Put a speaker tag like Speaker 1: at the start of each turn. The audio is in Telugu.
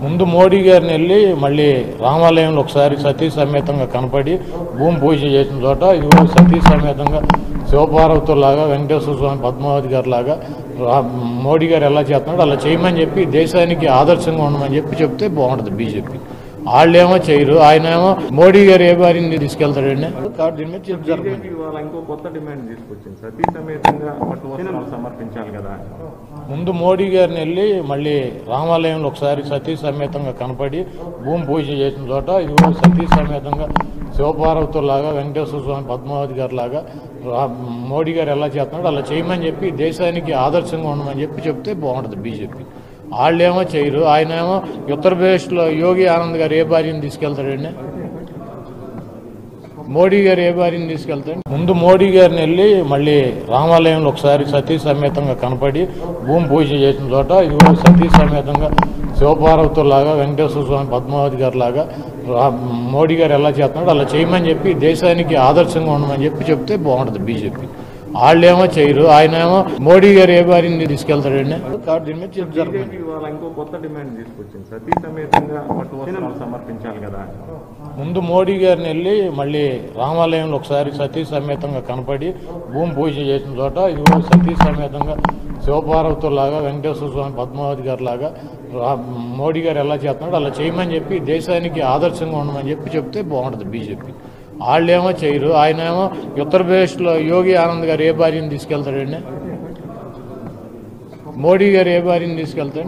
Speaker 1: ముందు మోడీ గారిని వెళ్ళి మళ్ళీ రామాలయంలో ఒకసారి సతీ సమేతంగా కనపడి భూమి పూజ చేసిన చోట ఇదిగో సతీ సమేతంగా శివపార్వతులాగా వెంకటేశ్వర స్వామి పద్మావతి గారి లాగా రా- మోడీ గారు ఎలా చేస్తున్నాడు అలా చేయమని చెప్పి దేశానికి ఆదర్శంగా ఉండమని చెప్పి చెప్తే బాగుంటుంది బీజేపీ వాళ్ళేమో చేయరు ఆయన ఏమో మోడీ గారు ఏ బారిని తీసుకెళ్తాడండి కాబట్టి దీని మీద చర్చ జరగదు.
Speaker 2: బీజేపీ వాళ్ళ ఇంకో కొత్త డిమాండ్ తీసుకొచ్చింది సతీ సమేతంగా పట్టు వస్త్రాలు సమర్పించాలి కదా
Speaker 1: ముందు మోడీ గారిని వెళ్ళి మళ్ళీ రామాలయంలో ఒకసారి సతీ సమేతంగా కనపడి భూమి పూజ చేసిన చోట ఇదిగో సతీ సమేతంగా శివపార్వతులాగా వెంకటేశ్వర స్వామి పద్మావతి గారి లాగా రా- మోడీ గారు ఎలా చేస్తున్నాడు అలా చేయమని చెప్పి దేశానికి ఆదర్శంగా ఉండమని చెప్పి చెప్తే బాగుంటుంది బీజేపీ వాళ్ళేమో చేయరు ఆయన ఏమో ఉత్తరప్రదేశ్లో యోగి ఆనంద్ గారు ఏ భార్యను తీసుకెళ్తాడండి మోడీ గారు ఏ బారిని తీసుకెళ్తాడు ముందు మోడీ గారిని వెళ్ళి మళ్ళీ రామాలయంలో ఒకసారి సతీ సమేతంగా కనపడి భూమి పూజ చేసిన చోట ఇదిగో సతీ సమేతంగా శివపార్వతులాగా వెంకటేశ్వర స్వామి పద్మావతి గారి లాగా రా- మోడీ గారు ఎలా చేస్తున్నాడు అలా చేయమని చెప్పి దేశానికి ఆదర్శంగా ఉండమని చెప్పి చెప్తే బాగుంటుంది బీజేపీ వాళ్ళేమో చేయరు ఆయన ఏమో మోడీ గారు ఏ బారిని తీసుకెళ్తాడండి కాబట్టి దీని మీద చర్చ జరగదు.
Speaker 2: బీజేపీ వాళ్ళ ఇంకో కొత్త డిమాండ్ తీసుకొచ్చింది సతీ సమేతంగా పట్టు వస్త్రాలు సమర్పించాలి కదా
Speaker 1: ముందు మోడీ గారిని వెళ్ళి మళ్ళీ రామాలయంలో ఒకసారి సతీ సమేతంగా కనపడి భూమి పూజ చేసిన చోట ఇదిగో సతీ సమేతంగా శివపార్వతులాగా వెంకటేశ్వర స్వామి పద్మావతి గారి లాగా రా- మోడీ గారు ఎలా చేస్తున్నాడు అలా చేయమని చెప్పి దేశానికి ఆదర్శంగా ఉండమని చెప్పి చెప్తే బాగుంటుంది బీజేపీ వాళ్ళేమో చేయరు ఆయన ఏమో ఉత్తరప్రదేశ్లో యోగి ఆనంద్ గారు ఏ భార్యను తీసుకెళ్తాడండి మోడీ గారు ఏ భార్యను తీసుకెళ్తాడు